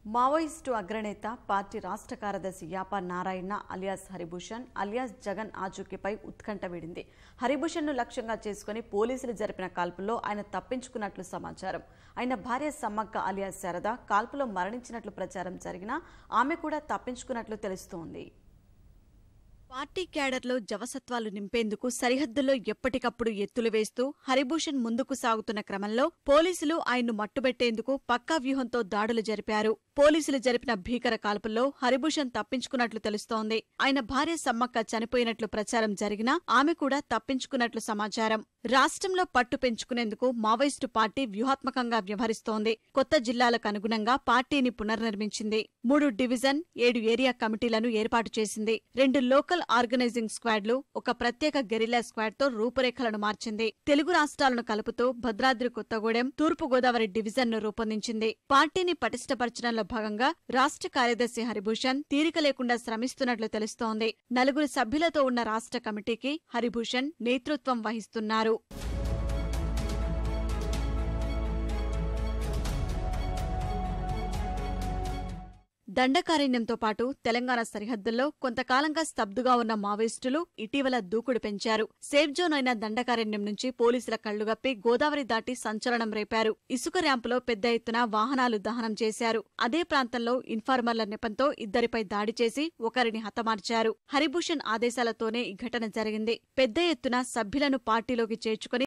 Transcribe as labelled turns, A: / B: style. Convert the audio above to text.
A: Maoist అగ్రనేత party రాష్ట్ర కార్యదర్శి యాప నారాయణ అలియాస్ హరిభూషణ్ అలియాస్ జగన్ ఆచూకీపై ఉత్కంఠ వీడింది హరిభూషణ్ను లక్ష్యంగా చేసుకుని పోలీసులు జరిపిన కాల్పుల్లో ఆయన తప్పించుకున్నట్లు సమాచారం ఆయన భార్య సమ్మక్క అలియాస్ శారద కాల్పులో మరణించినట్లు ప్రచారం జరిగినా ఆమె కూడా తప్పించుకున్నట్లు తెలుస్తోంది పార్టీ క్యాడర్లో జవసత్వాలు నింపేందుకు సరిహద్దుల్లో ఎప్పటికప్పుడు ఎత్తులు వేస్తూ హరిభూషణ్ ముందుకు సాగుతున్న క్రమంలో పోలీసులు ఆయన్ను మట్టుబెట్టేందుకు పక్కా వ్యూహంతో దాడులు జరిపారు పోలీసులు జరిపిన భీకర కాల్పుల్లో హరిభూషణ్ తప్పించుకున్నట్లు తెలుస్తోంది ఆయన భార్య సమ్మక్క చనిపోయినట్లు ప్రచారం జరిగినా ఆమె కూడా తప్పించుకున్నట్లు సమాచారం రాష్ట్రంలో పట్టు పెంచుకునేందుకు మావోయిస్టు పార్టీ వ్యూహాత్మకంగా వ్యవహరిస్తోంది కొత్త జిల్లాలకు అనుగుణంగా పార్టీని పునర్నిర్మించింది మూడు డివిజన్ ఏడు ఏరియా కమిటీలను ఏర్పాటు చేసింది రెండు లోకల్ ఆర్గనైజింగ్ స్క్వాడ్లు ఒక ప్రత్యేక గెరిల్లా స్క్వాడ్ తో రూపురేఖలను మార్చింది తెలుగు రాష్ట్రాలను కలుపుతూ భద్రాద్రి కొత్తగూడెం తూర్పు గోదావరి డివిజన్ ను రూపొందించింది పార్టీని పటిష్టపరచడంలో భాగంగా రాష్ట్ర కార్యదర్శి హరిభూషణ్ తీరిక లేకుండా శ్రమిస్తున్నట్లు తెలుస్తోంది నలుగురు సభ్యులతో ఉన్న రాష్ట్ర కమిటీకి హరిభూషణ్ నేతృత్వం వహిస్తున్నారు దండకారణ్యంతో పాటు తెలంగాణ సరిహద్దుల్లో కొంతకాలంగా స్తబ్దుగా ఉన్న మావోయిస్టులు ఇటీవల దూకుడు పెంచారు సేఫ్ జోన్ అయిన దండకారణ్యం నుంచి పోలీసుల కళ్లుగప్పి గోదావరి దాటి సంచలనం రేపారు ఇసుక ర్యాంపులో పెద్ద ఎత్తున వాహనాలు దహనం చేశారు అదే ప్రాంతంలో ఇన్ఫార్మర్ల నెపంతో ఇద్దరిపై దాడి చేసి ఒకరిని హతమార్చారు హరిభూషణ్ ఆదేశాలతోనే ఈ ఘటన జరిగింది పెద్ద ఎత్తున సభ్యులను పార్టీలోకి చేర్చుకుని